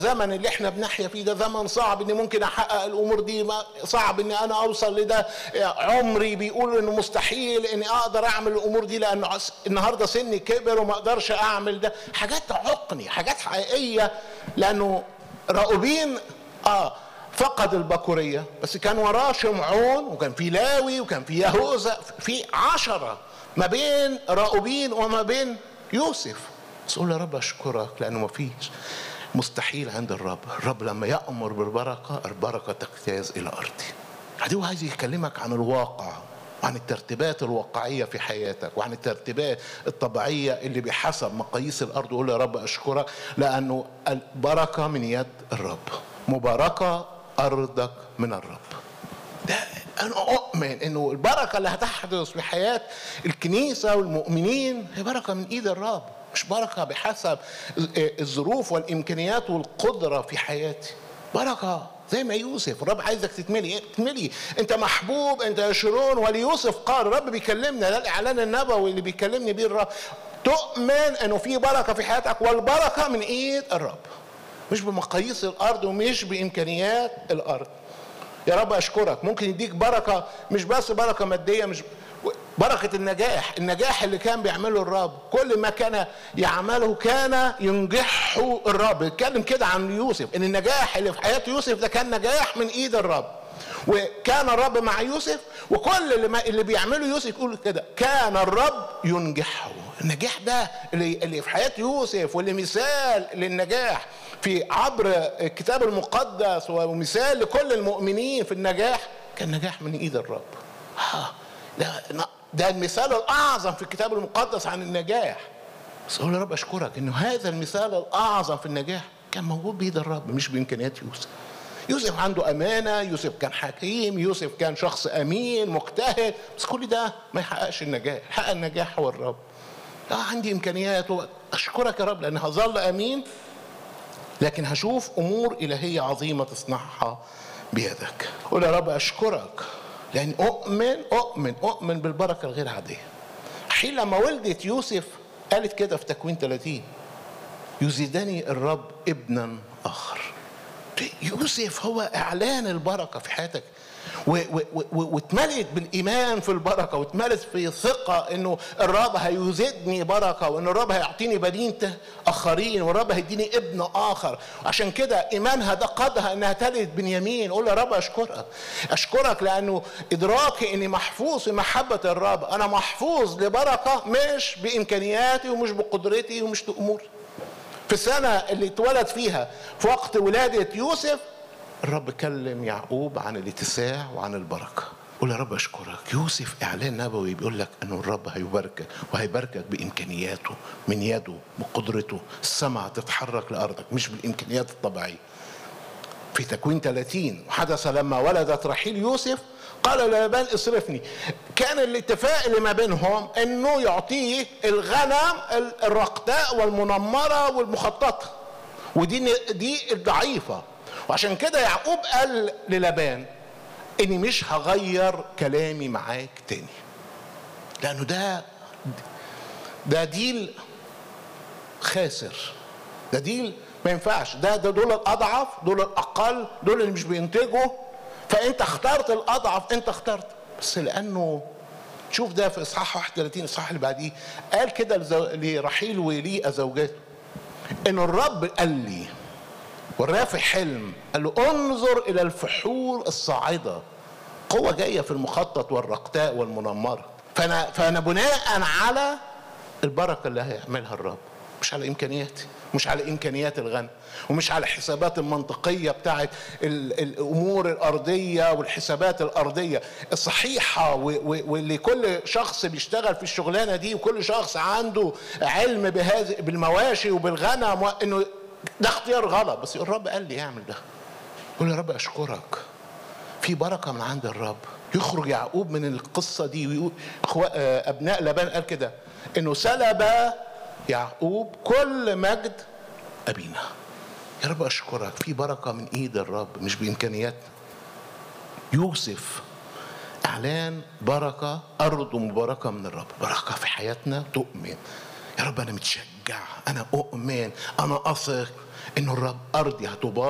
الزمن اللي احنا بنحيا فيه ده زمن صعب اني ممكن احقق الامور دي ما صعب اني انا اوصل لده عمري بيقول انه مستحيل اني اقدر اعمل الامور دي لانه النهارده سني كبر وما اقدرش اعمل ده حاجات تعقني حاجات حقيقيه لانه راؤوبين اه فقد البكوريه بس كان وراه شمعون وكان في لاوي وكان في يهوذا في عشره ما بين راؤوبين وما بين يوسف بس قول يا رب اشكرك لانه ما فيش مستحيل عند الرب الرب لما يأمر بالبركة البركة تجتاز إلى أرضي هو عايز يكلمك عن الواقع وعن الترتيبات الواقعية في حياتك وعن الترتيبات الطبيعية اللي بحسب مقاييس الأرض يقول يا رب أشكرك لأنه البركة من يد الرب مباركة أرضك من الرب ده أنا أؤمن إنه البركة اللي هتحدث في حياة الكنيسة والمؤمنين هي بركة من إيد الرب مش بركة بحسب الظروف والإمكانيات والقدرة في حياتي بركة زي ما يوسف الرب عايزك تتملي تتملي انت محبوب انت يشرون وليوسف قال الرب بيكلمنا ده الاعلان النبوي اللي بيكلمني بيه الرب تؤمن انه في بركه في حياتك والبركه من ايد الرب مش بمقاييس الارض ومش بامكانيات الارض يا رب اشكرك ممكن يديك بركه مش بس بركه ماديه مش بركة النجاح النجاح اللي كان بيعمله الرب كل ما كان يعمله كان ينجحه الرب يتكلم كده عن يوسف ان النجاح اللي في حياة يوسف ده كان نجاح من ايد الرب وكان الرب مع يوسف وكل اللي, ما اللي بيعمله يوسف يقول كده كان الرب ينجحه النجاح ده اللي, اللي في حياة يوسف واللي مثال للنجاح في عبر الكتاب المقدس ومثال لكل المؤمنين في النجاح كان نجاح من ايد الرب ده ده المثال الاعظم في الكتاب المقدس عن النجاح بس اقول يا رب اشكرك انه هذا المثال الاعظم في النجاح كان موجود بيد الرب مش بامكانيات يوسف يوسف عنده امانه يوسف كان حكيم يوسف كان شخص امين مجتهد بس كل ده ما يحققش النجاح حقق النجاح هو الرب اه عندي امكانيات اشكرك يا رب لان هظل امين لكن هشوف امور الهيه عظيمه تصنعها بيدك قول يا رب اشكرك لأن أؤمن أؤمن أؤمن بالبركة الغير عادية حين لما ولدت يوسف قالت كده في تكوين 30 يزيدني الرب ابنا آخر يوسف هو إعلان البركة في حياتك واتملت بالايمان في البركه واتملت في ثقه انه الرب هيزيدني بركه وان الرب هيعطيني بنين اخرين والرب هيديني ابن اخر عشان كده ايمانها ده قادها انها تلد بنيامين قول يا رب اشكرك اشكرك لانه ادراكي اني محفوظ في محبه الرب انا محفوظ لبركه مش بامكانياتي ومش بقدرتي ومش باموري في السنه اللي اتولد فيها في وقت ولاده يوسف الرب كلم يعقوب عن الاتساع وعن البركة قول يا رب أشكرك يوسف إعلان نبوي بيقول لك أنه الرب هيباركك وهيباركك بإمكانياته من يده بقدرته السماء تتحرك لأرضك مش بالإمكانيات الطبيعية في تكوين 30 حدث لما ولدت رحيل يوسف قال لابان اصرفني كان الاتفاق اللي ما بينهم انه يعطيه الغنم الرقداء والمنمره والمخططه ودي دي الضعيفه وعشان كده يعقوب قال للبان اني مش هغير كلامي معاك تاني لانه ده ده ديل خاسر ده ديل ما ينفعش ده ده دول الاضعف دول الاقل دول اللي مش بينتجوا فانت اخترت الاضعف انت اخترت بس لانه شوف ده في اصحاح 31 الاصحاح اللي بعديه قال كده لرحيل وليئه زوجته ان الرب قال لي وراه في حلم قال له انظر الى الفحول الصاعده قوه جايه في المخطط والرقتاء والمنمره فانا فانا بناء على البركه اللي هيعملها الرب مش على امكانياتي مش على امكانيات الغنم ومش على الحسابات المنطقيه بتاعت الامور الارضيه والحسابات الارضيه الصحيحه واللي كل شخص بيشتغل في الشغلانه دي وكل شخص عنده علم بهذه بالمواشي وبالغنم انه ده اختيار غلط بس الرب قال لي اعمل ده قول يا رب اشكرك في بركه من عند الرب يخرج يعقوب من القصه دي ويقول ابناء لبان قال كده انه سلب يعقوب كل مجد ابينا يا رب اشكرك في بركه من ايد الرب مش بامكانياتنا يوسف اعلان بركه ارض مباركه من الرب بركه في حياتنا تؤمن يا رب انا متشجع ارجع انا اؤمن انا اثق انه الرب ارضي هتبارك